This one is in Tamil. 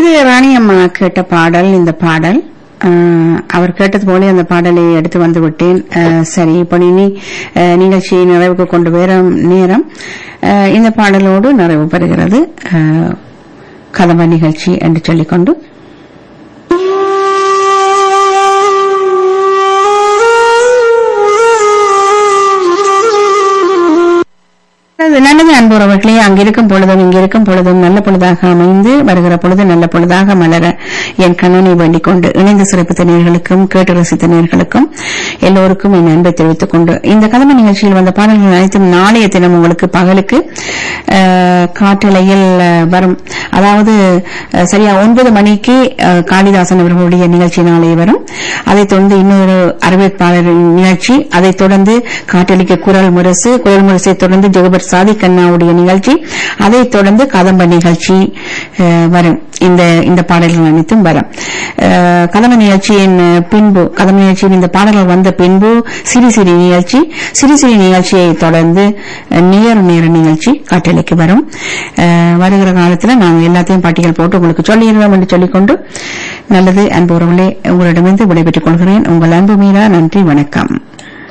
இது ராணி அம்மா கேட்ட பாடல் இந்த பாடல் அஹ், அவர் கேட்டது போல அந்த பாடலை எடுத்து வந்து விட்டேன் அஹ், சரி இப்போ இனி அஹ், நிகழ்ச்சியை நிறைவுக்கு கொண்டு வர நேரம் அஹ், இந்த பாடலோடு நிறைவு பெறுகிறது அஹ், கதம்ப நிகழ்ச்சி என்று சொல்லிக்கொண்டு அது நல்லது அன்புறவர்களே அங்கிருக்கும் பொழுதும் இங்கிருக்கும் பொழுதும் நல்ல பொழுதாக அமைந்து வருகிற பொழுது நல்ல பொழுதாக மலர என் கண்ணனை வேண்டிக் கொண்டு இணைந்து சிறப்பித்த நேர்களுக்கும் கேட்டு ரசித்த நேர்களுக்கும் எல்லோருக்கும் என் அன்பை தெரிவித்துக் கொண்டு இந்த கதம்ப நிகழ்ச்சியில் வந்த பாடல்கள் அனைத்தும் நாளைய தினம் உங்களுக்கு பகலுக்கு அஹ், காற்றலையில் அஹ், வரும் அதாவது அஹ், சரியா ஒன்பது மணிக்கு அஹ், காளிதாசன் அவர்களுடைய நிகழ்ச்சி நாளை வரும் அதைத் தொடர்ந்து இன்னொரு அறிவிப்பாளரின் நிகழ்ச்சி அதைத் தொடர்ந்து காற்றலிக்க குரல் முரசு குரல் முரசை தொடர்ந்து ஜெகபர் சாதிக் கண்ணாவுடைய நிகழ்ச்சி அதைத் தொடர்ந்து கதம்ப நிகழ்ச்சி அஹ், வரும் இந்த இந்த பாடல்கள் அனைத்தும் வரும் அஹ், கதம்ப நிகழ்ச்சியின் அஹ், பின்பு கதம்ப நிகழ்ச்சியின் இந்த பாடல்கள் வந்த பின்பு சிறு சிறு நிகழ்ச்சி சிறு சிறு நிகழ்ச்சியை தொடர்ந்து அஹ், நேர நேர நிகழ்ச்சி காற்றலைக்கு வரும் அஹ், வருகிற காலத்தில் நாங்கள் எல்லாத்தையும் பட்டியல் போட்டு உங்களுக்கு சொல்லிடுவோம் என்று சொல்லிக்கொண்டு நல்லது அன்பு உறவுகளே உங்களிடமிருந்து விடைபெற்றுக் கொள்கிறேன் உங்கள் அன்பு மீரா நன்றி வணக்கம்